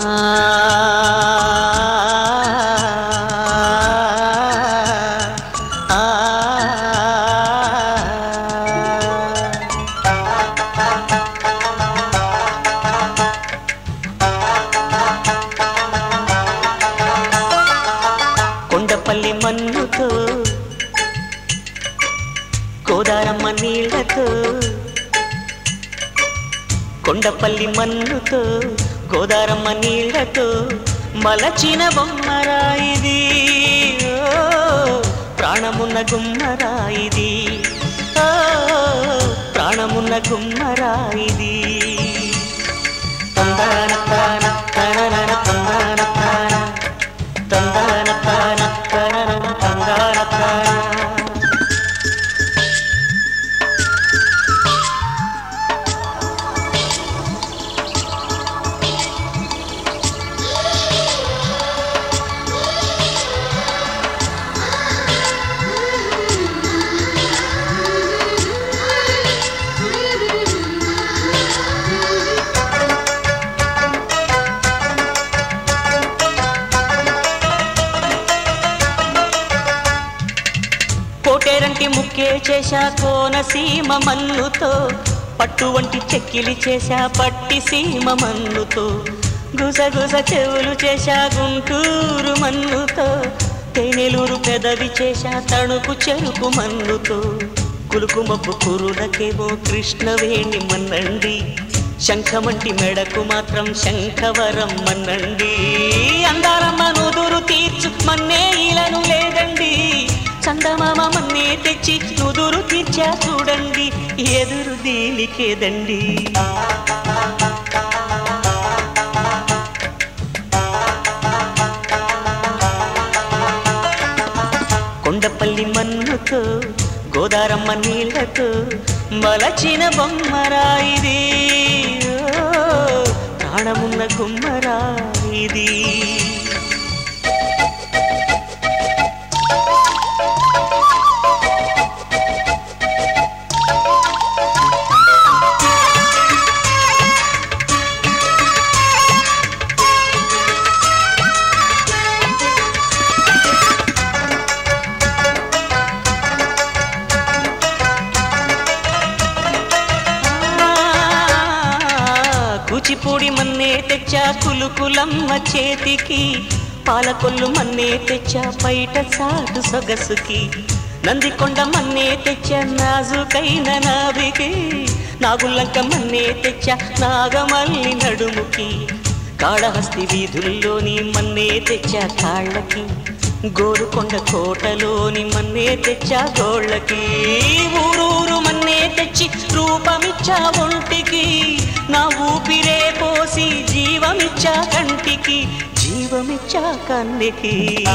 ఆ, కొండపల్లి మన్నుతో గోదారమ్మ నీళ్లతో కొండపల్లి మన్నుతో గోదారమ్మ నీళ్లతో మలచిన బొమ్మరాయిది ఓ, ప్రాణమున్న గుమ్మరాయిది ఓ, ప్రాణమున్న గుమ్మరాయిది తందాన తాన తననన తందాన తాన తందాన తాన తననన తందాన తాన కోటేరంటి ముక్కే చేశా కోనసీమ మన్నుతో పట్టు వంటి చెక్కిలి చేశా పట్టి సీమ మన్నుతో గుసగుస చెవులు చేశా గుంటూరు మన్నుతో తేనెలూరు పెదవి చేశా తణుకు చెరుకు మన్నుతో కులుకుమప్పు కురులకేమో కృష్ణవేణి మన్నండి శంఖమంటి మెడకు మాత్రం శంఖవరం మన్నండి అందారమ్మ నుదురు తీర్చు మన్నే ఇలను లేదండి చందమామ మన్నే తెచ్చి నుదురు తీర్చా చూడండి ఎదురు దీనికేదండి కొండపల్లి మన్నుతో గోదారమ్మ నీళ్లతో మలచిన బొమ్మరాయిది ఓ, ప్రాణమున్న గుమ్మరాయిది కూచిపూడి మన్నే తెచ్చా కులుకులమ్మ చేతికి పాలకొల్లు మన్నే తెచ్చా బయట సాటు సొగసుకి నందికొండ మన్నే తెచ్చా నాజుకైన నావికి నాగుల్లంక మన్నే తెచ్చా నాగమల్లి నడుముకి కాళహస్తి వీధుల్లోని మన్నే తెచ్చా కాళ్ళకి గోరుకొండ కోటలోని మన్నే తెచ్చా గోళ్ళకి ఊరూరు మన్నే తెచ్చి రూపమిచ్చా ఒంటికి నా ఊపిరే పోసి జీవమిచ్చా కంటికి జీవమిచ్చా కన్నికి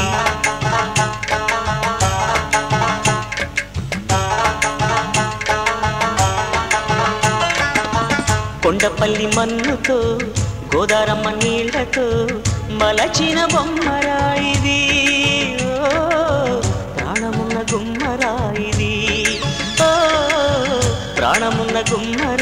కొండపల్లి మన్నుతో గోదారమ్మ నీళ్లతో మలచిన బొమ్మరాయిది ఓ, ప్రాణమున్న గుమ్మరాయిది ఓ, ప్రాణమున్న గుమ్మరాయిది